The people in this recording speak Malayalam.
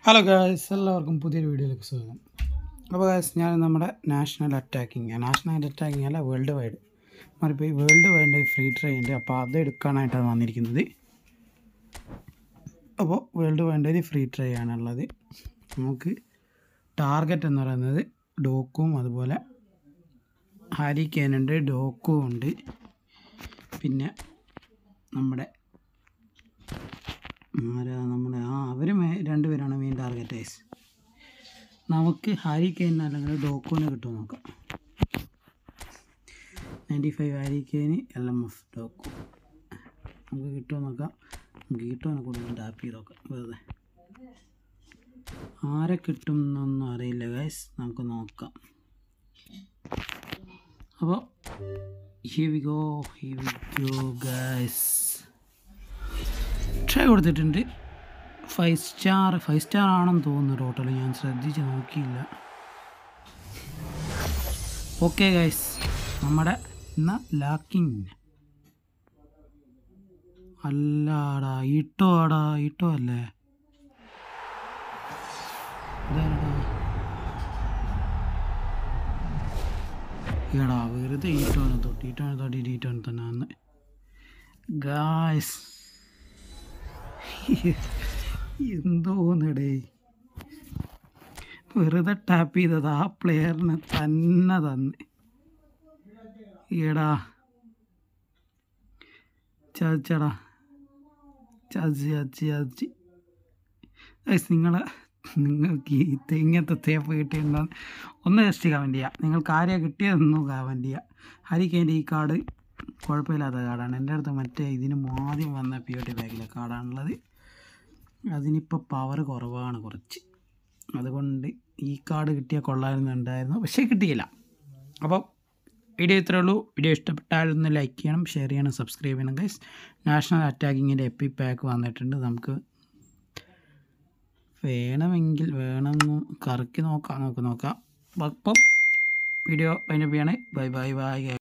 ഹലോ ഗായ്സ് എല്ലാവർക്കും പുതിയൊരു വീഡിയോയിലേക്ക് സ്വാഗതം അപ്പോൾ ഗായ്സ് ഞാൻ നമ്മുടെ നാഷണൽ അറ്റാക്കിങ് നാഷണൽ അറ്റാക്കിങ് അല്ല വേൾഡ് വൈഡ് മാറിപ്പോയി വേൾഡ് വൈഡ് ഫ്രീ ട്രൈ ഉണ്ട് അപ്പോൾ അത് എടുക്കാനായിട്ടാണ് വന്നിരിക്കുന്നത് അപ്പോൾ വേൾഡ് വൈഡ് ഒരു ഫ്രീ ട്രൈ ആണുള്ളത് നമുക്ക് ടാർഗറ്റ് എന്ന് പറയുന്നത് ഡോക്കും അതുപോലെ ഹാരി കേനുണ്ട് ഡോക്കും ഉണ്ട് പിന്നെ നമ്മുടെ ആരാ നമ്മുടെ ആ അവർ രണ്ടുപേരാണ് മെയിൻ ടാർഗറ്റേഴ്സ് നമുക്ക് ഹാരി കെയിൻ അല്ലെങ്കിൽ ഡോക്കോന് കിട്ടുമോ നോക്കാം നയൻറ്റി ഫൈവ് ഹാരി കെയിന് എൽ എം എഫ് ഡോക്കോ നമുക്ക് കിട്ടുമോ നോക്കാം നമുക്ക് കിട്ടുമോ കൂടുതൽ ടാപ്പ് ചെയ്ത് നോക്കാം വെറുതെ ആരെ കിട്ടും എന്നൊന്നും അറിയില്ല ഗൈസ് നമുക്ക് നോക്കാം അപ്പോൾ here we go here we go guys try കൊടുത്തിട്ടുണ്ട് ഫൈവ് സ്റ്റാർ ഫൈവ് സ്റ്റാർ ആണെന്ന് തോന്നുന്നു ടോട്ടൽ ഞാൻ ശ്രദ്ധിച്ച് നോക്കിയില്ല ഓക്കെ ഗൈസ് നമ്മുടെ ഇന്ന ലാക്കിങ് അല്ലാടാ ഇട്ടോ ആടാ ഇട്ടോ അല്ലേ ഇതാരടാ എടാ വെറുതെ ഈട്ടോനെ തൊട്ട് ഈട്ടോനെ തൊട്ട് ഈട്ടോനെ തന്നെ വന്ന് ഗായ്സ് എന്തോന്നടേ വെറുതെ ടാപ്പ് ചെയ്തത് ആ പ്ലെയറിന് തന്നെ തന്നെ എടാ ചതിച്ചടാ ചതിച്ച് ചതിച്ച് ചതിച്ച് ഗൈസ് നിങ്ങളെ നിങ്ങൾക്ക് ഈ തെങ്ങത്തെ തേപ്പ് കിട്ടിയിട്ടുണ്ടോ ഒന്ന് ജസ്റ്റ് കമൻറ്റ് ചെയ്യുക നിങ്ങൾക്ക് ആരെയാണ് കിട്ടിയതെന്നും കമൻറ്റ് ചെയ്യുക ഹരിക്കേൻ്റെ ഈ കാർഡ് കുഴപ്പമില്ലാത്ത കാർഡാണ് എൻ്റെ അടുത്ത് മറ്റേ ഇതിന് ആദ്യം വന്ന പി ഒ ടി ബാഗിലെ കാർഡാണുള്ളത് അതിനിപ്പോൾ പവർ കുറവാണ് കുറച്ച് അതുകൊണ്ട് ഈ കാർഡ് കിട്ടിയാൽ കൊള്ളാമെന്നുണ്ടായിരുന്നു പക്ഷേ കിട്ടിയില്ല അപ്പോൾ വീഡിയോ ഇത്രേ ഉള്ളൂ വീഡിയോ ഇഷ്ടപ്പെട്ടാൽ ഒന്ന് ലൈക്ക് ചെയ്യണം ഷെയർ ചെയ്യണം സബ്സ്ക്രൈബ് ചെയ്യണം ഗൈസ് നാഷണൽ അറ്റാക്കിങ്ങിൻ്റെ എപ്പി പാക്ക് വന്നിട്ടുണ്ട് നമുക്ക് വേണമെങ്കിൽ വേണമെന്ന് കറക്കി നോക്കാം നമുക്ക് നോക്കാം അപ്പം വീഡിയോ അതിൻ്റെ ചെയ്യണേ ബൈ ബൈ ബൈ